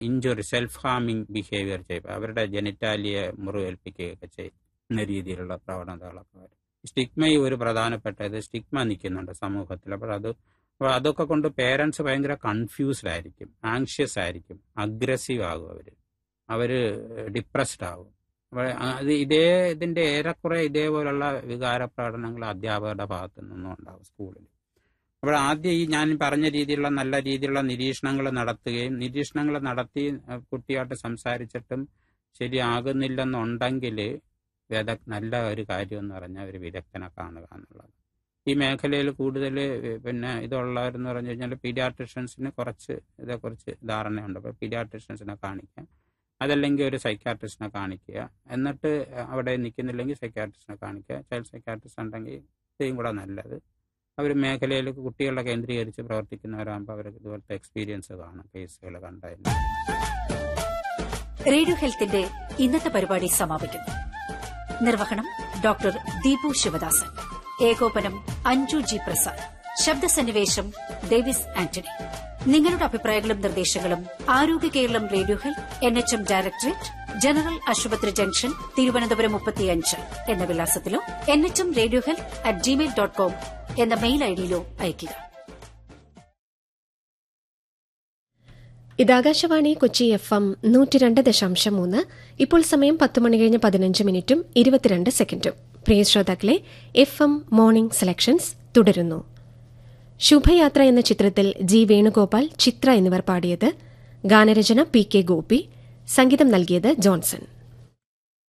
injury self ഹാമിങ് behaviour ചെയ്യുക അവരുടെ ജനിറ്റാലിയെ മുറിവേൽപ്പിക്കുകയൊക്കെ ചെയ്യുന്ന രീതിയിലുള്ള പ്രവണതകളൊക്കെ വരും സ്റ്റിഗ്മയും ഒരു പ്രധാനപ്പെട്ടത് സ്റ്റിഗ്മ നിൽക്കുന്നുണ്ട് സമൂഹത്തിൽ അപ്പോൾ അത് അപ്പോൾ അതൊക്കെ കൊണ്ട് പേരൻസ് ഭയങ്കര കൺഫ്യൂസ്ഡ് ആയിരിക്കും ആങ്ഷ്യസ് ആയിരിക്കും അഗ്രസീവ് ആകും അവർ അവർ ഡിപ്രസ്ഡ് ആകും അപ്പോൾ അത് ഇതേ ഇതിൻ്റെ ഏറെക്കുറെ ഇതേപോലുള്ള വികാര പ്രകടനങ്ങൾ അധ്യാപകരുടെ ഭാഗത്തു നിന്നും ഉണ്ടാകും സ്കൂളിൽ അപ്പോൾ ആദ്യം ഈ ഞാൻ പറഞ്ഞ രീതിയിലുള്ള നല്ല രീതിയിലുള്ള നിരീക്ഷണങ്ങൾ നടത്തുകയും നിരീക്ഷണങ്ങൾ നടത്തി അഹ് കുട്ടിയായിട്ട് സംസാരിച്ചിട്ടും ശരിയാകുന്നില്ലെന്നുണ്ടെങ്കിൽ വിദഗ് നല്ല ഒരു കാര്യം എന്ന് പറഞ്ഞാൽ ഒരു വിദഗ്ധനെ കാണുക എന്നുള്ളത് ഈ മേഖലയിൽ കൂടുതൽ പിന്നെ ഇതുള്ളവരെന്ന് പറഞ്ഞു കഴിഞ്ഞാൽ പീഡിയാട്രിഷ്യൻസിന് കുറച്ച് ഇതേക്കുറിച്ച് ധാരണയുണ്ട് അപ്പോൾ പീഡിയാട്രിഷ്യൻസിനെ കാണിക്കാം അതല്ലെങ്കിൽ ഒരു സൈക്കാട്രിസ്റ്റിനെ കാണിക്കുക എന്നിട്ട് അവിടെ നിൽക്കുന്നില്ലെങ്കിൽ സൈക്കാട്രിസ്റ്റിനെ കാണിക്കുക ചൈൽഡ് സൈക്കാട്രിസ്റ്റ് ഉണ്ടെങ്കിൽ ഇത്രയും കൂടെ നല്ലത് അവർ മേഖലയിൽ കുട്ടികളെ കേന്ദ്രീകരിച്ച് പ്രവർത്തിക്കുന്നവരാകുമ്പോൾ അവർക്ക് ഇതുപോലത്തെ എക്സ്പീരിയൻസ് കാണും കേസുകൾ കണ്ടതിന് റേഡിയോ ഹെൽത്തിന്റെ ഇന്നത്തെ പരിപാടി സമാപിക്കുന്നു നിർവഹണം ഡോക്ടർ ദീപു ശിവദാസൻ ഏകോപനം അഞ്ജു ജി പ്രസാദ് ശബ്ദസന്നിവേശം ഡേവിസ് ആന്റണി നിങ്ങളുടെ അഭിപ്രായങ്ങളും നിർദ്ദേശങ്ങളും ആരോഗ്യ Keralam radio health N H M directorate general ആശുപത്രി ജംഗ്ഷൻ തിരുവനന്തപുരം മുപ്പത്തിയഞ്ച് എന്ന വിലാസത്തിലോ N H M radio health at Gmail dot com എന്ന മെയിൽ ഐഡിയിലോ അയയ്ക്കുക ഇത് ആകാശവാണി കൊച്ചി എഫ് എം നൂറ്റി രണ്ട് ദശാംശം മൂന്ന് ഇപ്പോൾ സമയം പത്ത് മണി കഴിഞ്ഞ് പതിനഞ്ച് മിനിറ്റും ഇരുപത്തിരണ്ട് സെക്കൻഡും പ്രിയ ശ്രോതാക്കളെ എഫ് എം മോർണിംഗ് സെലക്ഷൻസ് തുടരുന്നു ശുഭയാത്ര എന്ന ചിത്രത്തിൽ ജി വേണുഗോപാൽ ചിത്ര എന്നിവർ പാടിയത് ഗാനരചന പി കെ ഗോപി സംഗീതം നൽകിയത് ജോൺസൺ